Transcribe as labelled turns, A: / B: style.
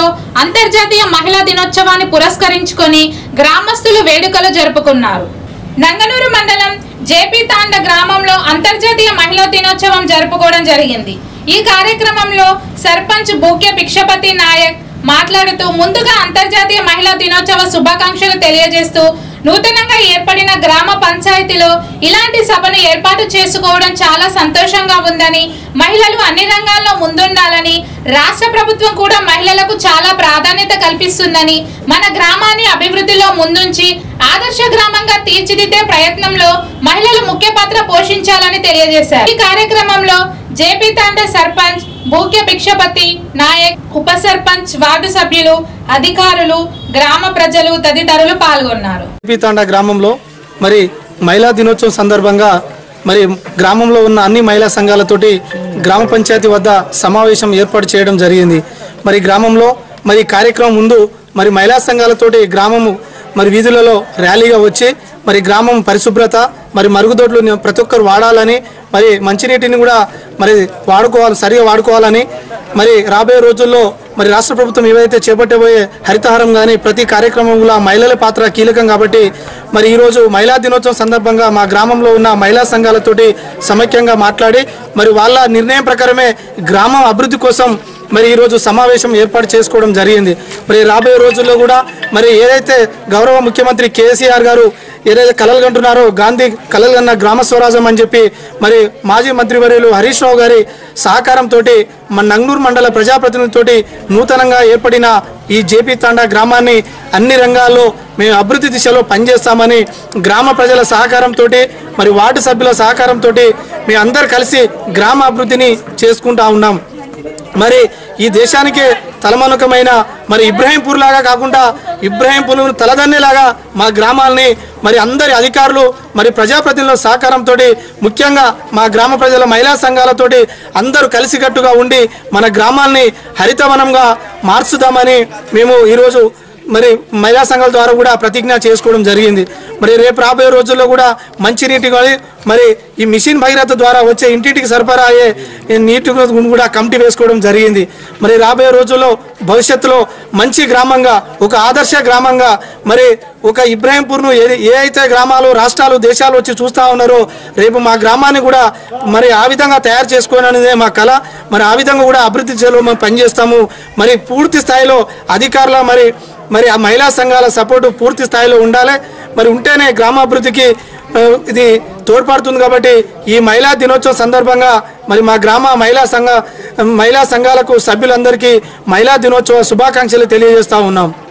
A: అంతర్జాతీయ మహిళా దినోత్సవాన్ని పురస్కరించుకొని గ్రామస్తులు వేడుకలు జరుపుకున్నారు నంగనూరు మండలం జేపీ తాండ గ్రామంలో అంతర్జాతీయ మహిళా దినోత్సవం జరుపుకోవడం జరిగింది ఈ కార్యక్రమంలో సర్పంచ్ బూక్య భిక్షపతి నాయక్ మాట్లాడుతూ ముందుగా అంతర్జాతీయ మహిళా దినోత్సవ శుభాకాంక్షలు తెలియజేస్తూ నూతనంగా ఏర్పడిన గ్రామ పంచాయతీలో ఇలాంటి సభను ఏర్పాటు చేసుకోవడం చాలా సంతోషంగా ఉందని మహిళలు అన్ని రంగాల్లో ముందుండాలని రాష్ట్ర ప్రభుత్వం కూడా మహిళలకు చాలా ప్రాధాన్యత కల్పిస్తుందని మన గ్రామాన్ని అభివృద్ధిలో ముందుంచి ఆదర్శ గ్రామంగా తీర్చిదిద్దే ప్రయత్నంలో మహిళలు ముఖ్య పాత్ర పోషించాలని తెలియజేశారు ఈ కార్యక్రమంలో జేపీ తాండ సర్పంచ్ భూక్య భిక్షపతి నాయక్ ఉప సర్పంచ్ వార్డు సభ్యులు అధికారులు గ్రామ ప్రజలు తదితరులు పాల్గొన్నారు
B: తాండా గ్రామంలో మరి మహిళా దినోత్సవం సందర్భంగా మరి గ్రామంలో ఉన్న అన్ని మహిళా సంఘాలతోటి గ్రామ పంచాయతీ వద్ద సమావేశం ఏర్పాటు చేయడం జరిగింది మరి గ్రామంలో మరి ఈ కార్యక్రమం ముందు మరి మహిళా సంఘాలతోటి గ్రామము మరి వీధులలో ర్యాలీగా వచ్చి మరి గ్రామం పరిశుభ్రత మరి మరుగుదొడ్లు ని- ప్రతి ఒక్కరు వాడాలని మరి మంచినీటిని కూడా మరి వాడుకోవాలి సరిగా వాడుకోవాలని మరి రాబోయే రోజుల్లో మరి రాష్ట్ర ప్రభుత్వం ఏవైతే చేపట్టబోయే హరితహారం కానీ ప్రతి కార్యక్రమంలో మహిళల పాత్ర కీలకం కాబట్టి మరి ఈరోజు మహిళా దినోత్సవం సందర్భంగా మా గ్రామంలో ఉన్న మహిళా సంఘాలతోటి సమైక్యంగా మాట్లాడి మరి వాళ్ళ నిర్ణయం ప్రకారమే గ్రామం అభివృద్ధి కోసం మరి ఈరోజు సమావేశం ఏర్పాటు చేసుకోవడం జరిగింది మరి రాబోయే రోజుల్లో కూడా మరి ఏదైతే గౌరవ ముఖ్యమంత్రి కేసీఆర్ గారు ఏదైతే కలలు కంటున్నారో గాంధీ కలలు కన్న గ్రామ స్వరాజ్యం అని చెప్పి మరి మాజీ మంత్రివర్యులు హరీష్ రావు గారి సహకారంతో మన నంగనూరు మండల ప్రజాప్రతినిధులతోటి నూతనంగా ఏర్పడిన ఈ జేపీ తాండా గ్రామాన్ని అన్ని రంగాల్లో మేము అభివృద్ధి దిశలో పనిచేస్తామని గ్రామ ప్రజల సహకారంతో మరి వార్డు సభ్యుల సహకారంతో మేము అందరు కలిసి గ్రామ అభివృద్ధిని చేసుకుంటా ఉన్నాం మరి ఈ దేశానికే తలమనుకమైన మరి ఇబ్రాహీంపూర్ లాగా కాకుండా ఇబ్రాహీంపూర్ తలదన్నేలాగా మా గ్రామాలని మరి అందరి అధికారులు మరి ప్రజాప్రతినిధుల సహకారంతో ముఖ్యంగా మా గ్రామ ప్రజల మహిళా సంఘాలతోటి అందరూ కలిసికట్టుగా ఉండి మన గ్రామాల్ని హరితవనంగా మార్చుదామని మేము ఈరోజు మరి మహిళా సంఘాల ద్వారా కూడా ప్రతిజ్ఞ చేసుకోవడం జరిగింది మరి రేపు రాబోయే రోజుల్లో కూడా మంచినీటి కానీ మరి ఈ మిషన్ భగీరథ ద్వారా వచ్చే ఇంటింటికి సరఫరా అయ్యే ఈ నీటి గురించి కూడా కమిటీ వేసుకోవడం జరిగింది మరి రాబోయే రోజుల్లో భవిష్యత్తులో మంచి గ్రామంగా ఒక ఆదర్శ గ్రామంగా మరి ఒక ఇబ్రాహీంపూర్ను ఏ ఏ అయితే గ్రామాలు రాష్ట్రాలు దేశాలు వచ్చి చూస్తూ ఉన్నారో రేపు మా గ్రామాన్ని కూడా మరి ఆ విధంగా తయారు చేసుకోవాలనేదే మా కళ మరి ఆ విధంగా కూడా అభివృద్ధి చేయలో మేము పనిచేస్తాము మరి పూర్తి స్థాయిలో అధికారుల మరి మరి ఆ మహిళా సంఘాల సపోర్టు పూర్తి స్థాయిలో ఉండాలి మరి ఉంటేనే గ్రామాభివృద్ధికి ఆ, ఇది తోడ్పడుతుంది కాబట్టి ఈ మహిళా దినోత్సవం సందర్భంగా మరి మా గ్రామ మహిళా సంఘ మహిళా సంఘాలకు సభ్యులందరికీ మహిళా దినోత్సవ శుభాకాంక్షలు తెలియజేస్తా ఉన్నాం